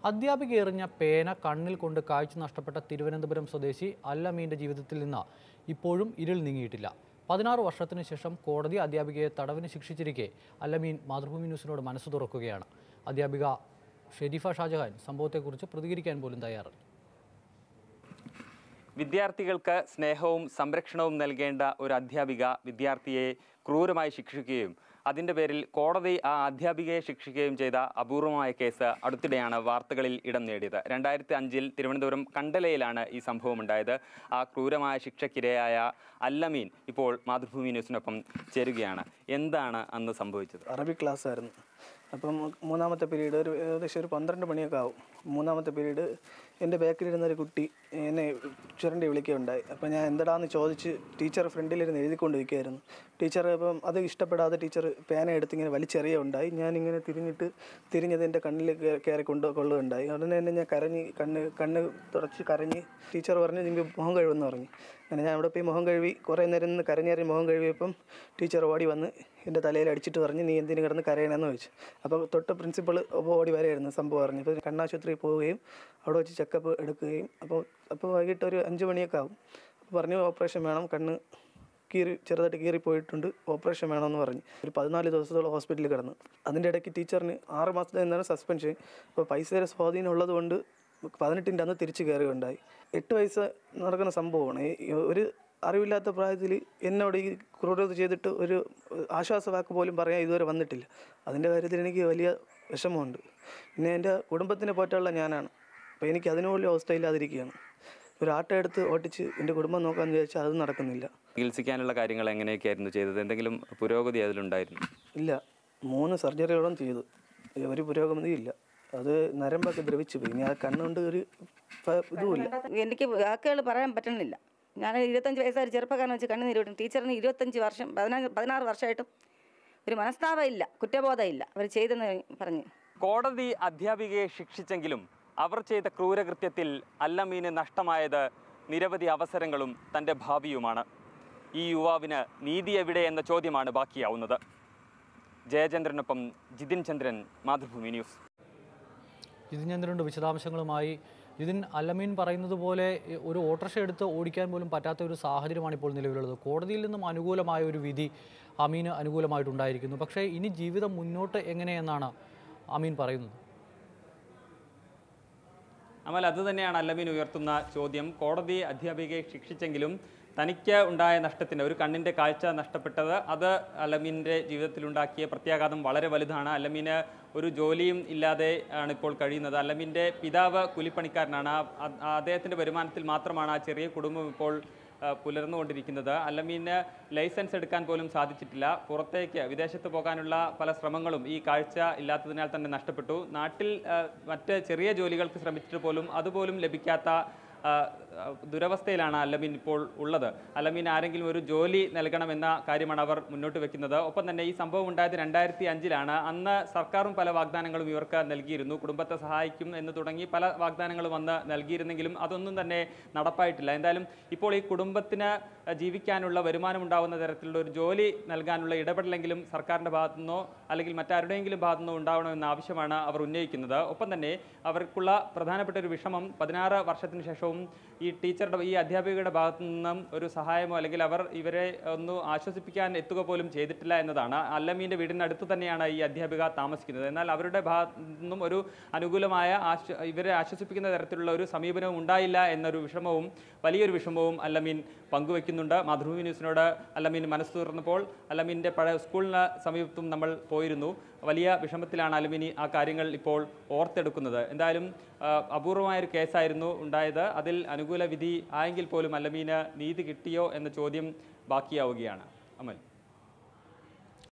അധ്യാപിക എറിഞ്ഞ പേന കണ്ണിൽ കൊണ്ട് കാഴ്ച നഷ്ടപ്പെട്ട തിരുവനന്തപുരം സ്വദേശി അല്ലമീൻ്റെ ജീവിതത്തിൽ നിന്ന് ഇപ്പോഴും ഇരുൾ നീങ്ങിയിട്ടില്ല പതിനാറ് വർഷത്തിന് ശേഷം കോടതി അധ്യാപികയെ തടവിന് ശിക്ഷിച്ചിരിക്കെ അല്ലമീൻ മാതൃഭൂമി ന്യൂസിനോട് മനസ്സ് തുറക്കുകയാണ് അധ്യാപിക ഷെരീഫ ഷാജഹാൻ സംഭവത്തെക്കുറിച്ച് പ്രതികരിക്കാൻ പോലും തയ്യാറല്ല വിദ്യാർത്ഥികൾക്ക് സ്നേഹവും സംരക്ഷണവും നൽകേണ്ട ഒരു അധ്യാപിക വിദ്യാർത്ഥിയെ ക്രൂരമായി ശിക്ഷിക്കുകയും അതിൻ്റെ പേരിൽ കോടതി ആ അധ്യാപികയെ ശിക്ഷിക്കുകയും ചെയ്ത അപൂർവമായ കേസ് അടുത്തിടെയാണ് വാർത്തകളിൽ ഇടം നേടിയത് രണ്ടായിരത്തി അഞ്ചിൽ തിരുവനന്തപുരം കണ്ടലയിലാണ് ഈ സംഭവം ഉണ്ടായത് ആ ക്രൂരമായ ശിക്ഷയ്ക്കിരയായ അല്ലമീൻ ഇപ്പോൾ മാതൃഭൂമി ന്യൂസിനൊപ്പം ചേരുകയാണ് എന്താണ് അന്ന് സംഭവിച്ചത് അറബിക് ക്ലാസ് ആയിരുന്നു അപ്പം മൂന്നാമത്തെ പീരീഡ് ഒരു ഏകദേശം ഒരു പന്ത്രണ്ട് മണിയൊക്കെ ആവും മൂന്നാമത്തെ പീരീഡ് എൻ്റെ ബാക്കിലിരുന്ന ഒരു കുട്ടി എന്നെ ചുരണ്ടി വിളിക്കുകയുണ്ടായി അപ്പം ഞാൻ എന്തടാന്ന് ചോദിച്ച് ടീച്ചർ ഫ്രണ്ടിലിരുന്ന് എഴുതിക്കൊണ്ടിരിക്കുകയായിരുന്നു ടീച്ചർ അപ്പം അത് ഇഷ്ടപ്പെടാതെ ടീച്ചർ പേന എടുത്ത് ഇങ്ങനെ വലിച്ചെറിയുണ്ടായി ഞാനിങ്ങനെ തിരിഞ്ഞിട്ട് തിരിഞ്ഞത് എൻ്റെ കണ്ണിൽ കേ- കയറി കൊണ്ട് കൊള്ളുകയുണ്ടായി ഉടനെ തന്നെ ഞാൻ കരഞ്ഞ് കണ്ണ് കണ്ണ് തുടച്ച് കരഞ്ഞ് ടീച്ചർ പറഞ്ഞു നിങ്ങൾക്ക് മുഖം കഴുകുമെന്ന് പറഞ്ഞു അങ്ങനെ ഞാൻ അവിടെ പോയി മുഖം കഴുകി കുറേ നേരം നിന്ന് കരഞ്ഞേറി മുഖം കഴുകിയപ്പം ടീച്ചർ ഓടി വന്ന് എൻ്റെ തലയിൽ അടിച്ചിട്ട് പറഞ്ഞ് നീ എന്തിനു കിടന്ന് കരയണമെന്ന് ചോദിച്ചു അപ്പോൾ തൊട്ട് പ്രിൻസിപ്പൾ ഓടി വരെയായിരുന്നു സംഭവം അറിഞ്ഞു അപ്പോൾ കണ്ണാശുപത്രിയിൽ പോവുകയും അവിടെ വെച്ച് ചെക്കപ്പ് എടുക്കുകയും അപ്പോൾ അപ്പോൾ വൈകിട്ട് ഒരു അഞ്ച് മണിയൊക്കെ ആവും അപ്പോൾ പറഞ്ഞു ഓപ്പറേഷൻ വേണം കണ്ണ് കീറി ചെറുതായിട്ട് കീറി പോയിട്ടുണ്ട് ഓപ്പറേഷൻ വേണമെന്ന് പറഞ്ഞു ഒരു പതിനാല് ദിവസത്തോളം ഹോസ്പിറ്റലിൽ കിടന്നു അതിൻ്റെ ഇടയ്ക്ക് ടീച്ചറിന് ആറ് മാസത്തെ എന്താണ് സസ്പെൻഷൻ അപ്പോൾ പൈസയുടെ സ്വാധീനം ഉള്ളതുകൊണ്ട് പതിനെട്ടിൻ്റെ അന്ന് തിരിച്ച് കയറുകയുണ്ടായി എട്ട് വയസ്സ് നടക്കുന്ന സംഭവമാണ് ഈ ഒരു അറിവില്ലാത്ത പ്രായത്തിൽ എന്നോട് ഈ ക്രൂരത ചെയ്തിട്ട് ഒരു ആശ്വാസവാക്ക് പോലും പറയാൻ ഇതുവരെ വന്നിട്ടില്ല അതിൻ്റെ കാര്യത്തിൽ എനിക്ക് വലിയ വിഷമമുണ്ട് പിന്നെ എൻ്റെ കുടുംബത്തിനെ പോറ്റുള്ള ഞാനാണ് അപ്പോൾ എനിക്ക് അതിനുപോലും അവസ്ഥയില്ലാതിരിക്കുകയാണ് ഒരു ആട്ടോ എടുത്ത് ഓട്ടിച്ച് എൻ്റെ കുടുംബം നോക്കാമെന്ന് വിചാരിച്ചാൽ അത് നടക്കുന്നില്ല ചികിത്സിക്കാനുള്ള കാര്യങ്ങൾ എങ്ങനെയൊക്കെയായിരുന്നു ചെയ്തത് എന്തെങ്കിലും പുരോഗതി അതിലുണ്ടായിരുന്നു ഇല്ല മൂന്ന് സർജറികളും ചെയ്തു ഒരു പുരോഗതിയും ഇല്ല അത് നരമ്പൊക്കെ ദ്രവിച്ചു പോയി ഇനി ആ കണ്ണുകൊണ്ട് ഒരു ഫ- ഇതുമില്ല എനിക്ക് വാക്കുകൾ പറയാൻ പറ്റുന്നില്ല ഞാൻ ഇരുപത്തഞ്ച് വയസ്സായ ഒരു ചെറുപ്പക്കാരൻ വെച്ച് കണ്ണുനീര് വിട്ടു ടീച്ചറിന് ഇരുപത്തഞ്ച് വർഷം പതിനാറ് പതിനാറ് വർഷമായിട്ടും ഒരു മനസ്താപം ഇല്ല കുറ്റബോധം ഇല്ല അവർ ചെയ്തെന്ന് പറഞ്ഞ് കോടതി അധ്യാപികയെ ശിക്ഷിച്ചെങ്കിലും അവർ ചെയ്ത ക്രൂരകൃത്യത്തിൽ അല്ലമീന് നഷ്ടമായത് നിരവധി അവസരങ്ങളും തൻ്റെ ഭാവിയുമാണ് ഈ യുവാവിന് നീതി എവിടെ എന്ന ചോദ്യമാണ് ബാക്കിയാവുന്നത് ജയചന്ദ്രനൊപ്പം ജിതിൻ ചന്ദ്രൻ മാതൃഭൂമി ന്യൂസ് ജിതിൻ ചന്ദ്രനുണ്ട് വിശദാംശങ്ങളുമായി ജിതിൻ അല്ലമീൻ പറയുന്നത് പോലെ എ, ഒരു ഓട്ടോറിക്ഷ എടുത്ത് ഓടിക്കാൻ പോലും പറ്റാത്ത ഒരു സാഹചര്യമാണ് ഇപ്പോൾ നിലവിലുള്ളത് കോടതിയിൽ നിന്നും അനുകൂലമായ ഒരു വിധി അമീന് അനുകൂലമായിട്ടുണ്ടായിരിക്കുന്നു പക്ഷേ ഇനി ജീവിതം മുന്നോട്ട് എങ്ങനെയെന്നാണ് അമീൻ പറയുന്നത് അമൽ അത് തന്നെയാണ് അല്ലമീൻ ഉയർത്തുന്ന ചോദ്യം കോടതി അധ്യാപികയെ ശിക്ഷിച്ചെങ്കിലും തനിക്ക് ഉണ്ടായ നഷ്ടത്തിന് ഒരു കണ്ണിൻ്റെ കാഴ്ച നഷ്ടപ്പെട്ടത് അത് അലമീൻ്റെ ജീവിതത്തിലുണ്ടാക്കിയ പ്രത്യാഘാതം വളരെ വലുതാണ് അലമീന് ഒരു ജോലിയും ഇല്ലാതെ ആണ് ഇപ്പോൾ കഴിയുന്നത് അലമീൻ്റെ പിതാവ് കൂലിപ്പണിക്കാരനാണ് ആ- ആ- ആ അദ്ദേഹത്തിൻ്റെ വരുമാനത്തിൽ മാത്രമാണ് ആ ചെറിയ കുടുംബം ഇപ്പോൾ ആ, പുലർന്നുകൊണ്ടിരിക്കുന്നത് അല്ലമീന് ലൈസൻസ് എടുക്കാൻ പോലും സാധിച്ചിട്ടില്ല പുറത്തേക്ക് വിദേശത്ത് പോകാനുള്ള പല ശ്രമങ്ങളും ഈ കാഴ്ച ഇല്ലാത്തതിനാൽ തന്നെ നഷ്ടപ്പെട്ടു നാട്ടിൽ ആ, മറ്റ് ചെറിയ ജോലികൾക്ക് ശ്രമിച്ചിട്ട് പോലും അതുപോലും ലഭിക്കാത്ത ആ, ആ, ദുരവസ്ഥയിലാണ് അല്ലമീൻ ഇപ്പോൾ ഉള്ളത് അല്ലമീൻ ആരെങ്കിലും ഒരു ജോലി നൽകണമെന്ന കാര്യമാണ് അവർ മുന്നോട്ട് വെക്കുന്നത് ഒപ്പം തന്നെ ഈ സംഭവം ഉണ്ടായത് രണ്ടായിരത്തി അഞ്ചിലാണ് അന്ന് സർക്കാരും പല വാഗ്ദാനങ്ങളും ഇവർക്ക് നൽകിയിരുന്നു കുടുംബത്തെ സഹായിക്കും എന്ന് തുടങ്ങി പല വാഗ്ദാനങ്ങളും അന്ന് നൽകിയിരുന്നെങ്കിലും അതൊന്നും തന്നെ നടപ്പായിട്ടില്ല എന്തായാലും ഇപ്പോൾ ഈ കുടുംബത്തിന് ജീവിക്കാനുള്ള വരുമാനം ഉണ്ടാവുന്ന തരത്തിലുള്ള ഒരു ജോലി നൽകാനുള്ള ഇടപെടലെങ്കിലും സർക്കാരിൻ്റെ ഭാഗത്തു നിന്നോ അല്ലെങ്കിൽ മറ്റാരുടെയെങ്കിലും ഭാഗത്തു നിന്നോ ഉണ്ടാവണമെന്ന ആവശ്യമാണ് അവർ ഉന്നയിക്കുന്നത് ഒപ്പം തന്നെ അവർക്കുള്ള പ്രധാനപ്പെട്ട ഒരു വിഷമം പതിനാറ് വർഷത്തിന് ശേഷവും ഈ ടീച്ചറുടെ ഈ അധ്യാപികയുടെ ഭാഗത്തു നിന്നും ഒരു സഹായമോ അല്ലെങ്കിൽ അവർ ഇവരെ ഒന്ന് ആശ്വസിപ്പിക്കാൻ എത്തുക പോലും ചെയ്തിട്ടില്ല എന്നതാണ് അല്ലമീൻ്റെ വീടിനടുത്ത് തന്നെയാണ് ഈ അധ്യാപിക താമസിക്കുന്നത് എന്നാൽ അവരുടെ ഭാഗത്തു നിന്നും ഒരു അനുകൂലമായ ആശ്വ ഇവരെ ആശ്വസിപ്പിക്കുന്ന തരത്തിലുള്ള ഒരു സമീപനവും ഉണ്ടായില്ല എന്നൊരു വിഷമവും വലിയൊരു വിഷമവും അല്ലമീൻ പങ്കുവെക്കുന്നുണ്ട് മാതൃഭൂമി ന്യൂസിനോട് അല്ലമീൻ മനസ്സ് തുറന്നപ്പോൾ അല്ലമീൻ്റെ പഴയ സ്കൂളിന് സമീപത്തും നമ്മൾ പോയിരുന്നു വലിയ വിഷമത്തിലാണ് അലമിനി ആ കാര്യങ്ങൾ ഇപ്പോൾ ഓർത്തെടുക്കുന്നത് എന്തായാലും ആ, അപൂർവമായൊരു കേസായിരുന്നു ഉണ്ടായത് അതിൽ അനുകൂല വിധി ആയെങ്കിൽ പോലും അല്ലമീന് നീതി കിട്ടിയോ എന്ന ചോദ്യം ബാക്കിയാവുകയാണ് അമൽ